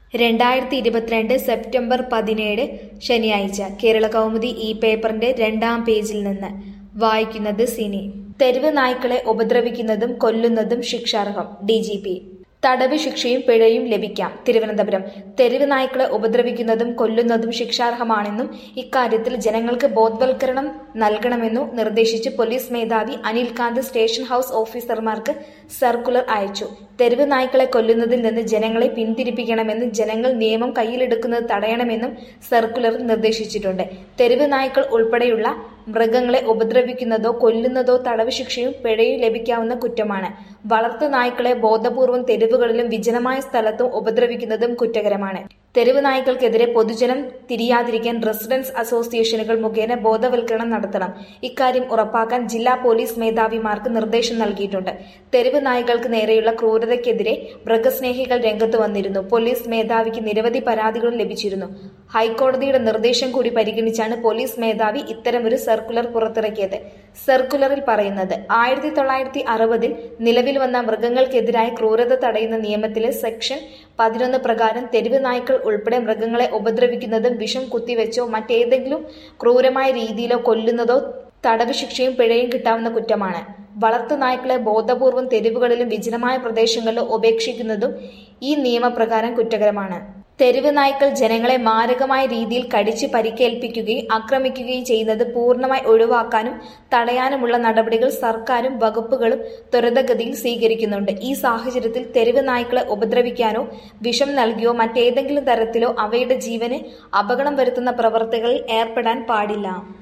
രണ്ടായിരത്തി ഇരുപത്തിരണ്ട് സെപ്റ്റംബർ പതിനേഴ് ശനിയാഴ്ച കേരള കൗമുദി ഈ പേപ്പറിന്റെ രണ്ടാം പേജിൽ നിന്ന് വായിക്കുന്നത് സിനി തെരുവ് നായ്ക്കളെ ഉപദ്രവിക്കുന്നതും കൊല്ലുന്നതും ശിക്ഷാർഹം ഡി ജി പി തടവ് ശിക്ഷയും പിഴയും ലഭിക്കാം തിരുവനന്തപുരം തെരുവ് നായ്ക്കളെ ഉപദ്രവിക്കുന്നതും കൊല്ലുന്നതും ശിക്ഷാർഹമാണെന്നും ഇക്കാര്യത്തിൽ ജനങ്ങൾക്ക് ബോധവൽക്കരണം നൽകണമെന്നും നിർദ്ദേശിച്ച് പോലീസ് മേധാവി അനിൽ കാന്ത് സ്റ്റേഷൻ ഹൌസ് ഓഫീസർമാർക്ക് സർക്കുലർ അയച്ചു തെരുവ് നായ്ക്കളെ കൊല്ലുന്നതിൽ നിന്ന് ജനങ്ങളെ പിന്തിരിപ്പിക്കണമെന്നും ജനങ്ങൾ നിയമം കയ്യിലെടുക്കുന്നത് തടയണമെന്നും സർക്കുലറിൽ നിർദ്ദേശിച്ചിട്ടുണ്ട് തെരുവ് നായ്ക്കൾ ഉൾപ്പെടെയുള്ള മൃഗങ്ങളെ ഉപദ്രവിക്കുന്നതോ കൊല്ലുന്നതോ തടവ് ശിക്ഷയും പിഴയും ലഭിക്കാവുന്ന കുറ്റമാണ് വളർത്തു നായ്ക്കളെ ബോധപൂർവം തെരുവുകളിലും വിജനമായ സ്ഥലത്തും ഉപദ്രവിക്കുന്നതും കുറ്റകരമാണ് തെരുവ് നായ്ക്കൾക്കെതിരെ പൊതുജനം തിരിയാതിരിക്കാൻ റെസിഡൻസ് അസോസിയേഷനുകൾ മുഖേന ബോധവൽക്കരണം നടത്തണം ഇക്കാര്യം ഉറപ്പാക്കാൻ ജില്ലാ പോലീസ് മേധാവിമാർക്ക് നിർദ്ദേശം നൽകിയിട്ടുണ്ട് തെരുവ് നായ്ക്കൾക്ക് നേരെയുള്ള ക്രൂരതയ്ക്കെതിരെ മൃഗസ്നേഹികൾ രംഗത്ത് വന്നിരുന്നു പോലീസ് മേധാവിക്ക് നിരവധി പരാതികളും ലഭിച്ചിരുന്നു ഹൈക്കോടതിയുടെ നിർദ്ദേശം കൂടി പരിഗണിച്ചാണ് പോലീസ് മേധാവി ഇത്തരമൊരു സർക്കുലർ പുറത്തിറക്കിയത് സർക്കുലറിൽ പറയുന്നത് ആയിരത്തി തൊള്ളായിരത്തി അറുപതിൽ നിലവിൽ വന്ന മൃഗങ്ങൾക്കെതിരായ ക്രൂരത തടയുന്ന നിയമത്തിലെ സെക്ഷൻ പതിനൊന്ന് പ്രകാരം തെരുവ് നായ്ക്കൾ ഉൾപ്പെടെ മൃഗങ്ങളെ ഉപദ്രവിക്കുന്നതും വിഷം കുത്തിവെച്ചോ മറ്റേതെങ്കിലും ക്രൂരമായ രീതിയിലോ കൊല്ലുന്നതോ തടവ് ശിക്ഷയും പിഴയും കിട്ടാവുന്ന കുറ്റമാണ് വളർത്തു നായ്ക്കളെ ബോധപൂർവം തെരുവുകളിലും വിജനമായ പ്രദേശങ്ങളിലും ഉപേക്ഷിക്കുന്നതും ഈ നിയമപ്രകാരം കുറ്റകരമാണ് തെരുവ് നായ്ക്കൾ ജനങ്ങളെ മാരകമായ രീതിയിൽ കടിച്ച് പരിക്കേൽപ്പിക്കുകയും ആക്രമിക്കുകയും ചെയ്യുന്നത് പൂർണ്ണമായി ഒഴിവാക്കാനും തടയാനുമുള്ള നടപടികൾ സർക്കാരും വകുപ്പുകളും ത്വരിതഗതിയിൽ സ്വീകരിക്കുന്നുണ്ട് ഈ സാഹചര്യത്തിൽ തെരുവ് നായ്ക്കളെ ഉപദ്രവിക്കാനോ വിഷം നൽകിയോ മറ്റേതെങ്കിലും തരത്തിലോ അവയുടെ ജീവന് അപകടം വരുത്തുന്ന പ്രവർത്തികളിൽ ഏർപ്പെടാൻ പാടില്ല